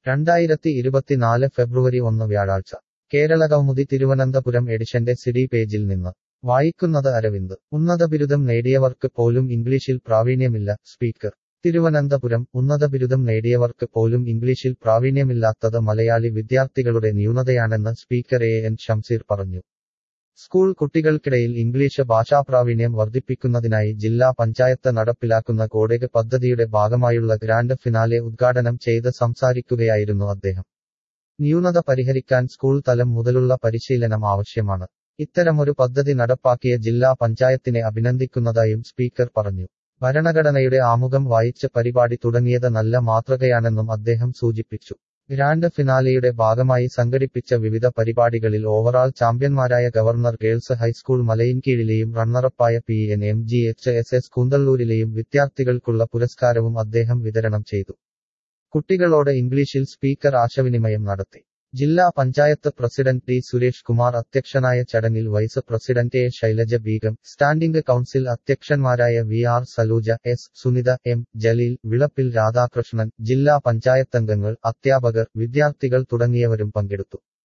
രണ്ടായിരത്തി ഇരുപത്തിനാല് ഫെബ്രുവരി ഒന്ന് വ്യാഴാഴ്ച കേരള കൗമുദി തിരുവനന്തപുരം എഡിഷന്റെ സിഡി പേജിൽ നിന്ന് വായിക്കുന്നത് അരവിന്ദ് ഉന്നത ബിരുദം നേടിയവർക്ക് പോലും ഇംഗ്ലീഷിൽ പ്രാവീണ്യമില്ല സ്പീക്കർ തിരുവനന്തപുരം ഉന്നത ബിരുദം നേടിയവർക്ക് പോലും ഇംഗ്ലീഷിൽ പ്രാവീണ്യമില്ലാത്തത് മലയാളി വിദ്യാർത്ഥികളുടെ ന്യൂനതയാണെന്ന് സ്പീക്കർ എ എൻ ഷംസീർ പറഞ്ഞു സ്കൂൾ കുട്ടികൾക്കിടയിൽ ഇംഗ്ലീഷ് ഭാഷാപ്രാവീണ്യം വർദ്ധിപ്പിക്കുന്നതിനായി ജില്ലാ പഞ്ചായത്ത് നടപ്പിലാക്കുന്ന കോഡേഗ് പദ്ധതിയുടെ ഭാഗമായുള്ള ഗ്രാൻഡ് ഫിനാലെ ഉദ്ഘാടനം ചെയ്ത് സംസാരിക്കുകയായിരുന്നു അദ്ദേഹം ന്യൂനത പരിഹരിക്കാൻ സ്കൂൾ തലം മുതലുള്ള പരിശീലനം ആവശ്യമാണ് ഇത്തരമൊരു പദ്ധതി നടപ്പാക്കിയ ജില്ലാ പഞ്ചായത്തിനെ അഭിനന്ദിക്കുന്നതായും സ്പീക്കർ പറഞ്ഞു ഭരണഘടനയുടെ ആമുഖം വായിച്ച് പരിപാടി തുടങ്ങിയത് നല്ല മാതൃകയാണെന്നും അദ്ദേഹം സൂചിപ്പിച്ചു ഗ്രാൻഡ് ഫിനാലെയുടെ ഭാഗമായി സംഘടിപ്പിച്ച വിവിധ പരിപാടികളിൽ ഓവറാൾ ചാമ്പ്യന്മാരായ ഗവർണർ ഗേൾസ് ഹൈസ്കൂൾ മലയിൻകീഴിലെയും റണ്ണറപ്പായ P N M G H S S കൂന്തല്ലൂരിലെയും വിദ്യാർത്ഥികൾക്കുള്ള പുരസ്കാരവും അദ്ദേഹം വിതരണം ചെയ്തു കുട്ടികളോട് ഇംഗ്ലീഷിൽ സ്പീക്കർ ആശയവിനിമയം നടത്തി ജില്ലാ പഞ്ചായത്ത് പ്രസിഡന്റ് ടി സുരേഷ് കുമാർ അധ്യക്ഷനായ ചടങ്ങിൽ vice president A Shailaja Beegum standing council അധ്യക്ഷന്മാരായ V R Saluja S Sunitha M Jaleel Vilappil Radhakrishnan ജില്ലാ പഞ്ചായത്തംഗങ്ങൾ അധ്യാപകർ വിദ്യാർത്ഥികൾ തുടങ്ങിയവരും പങ്കെടുത്തു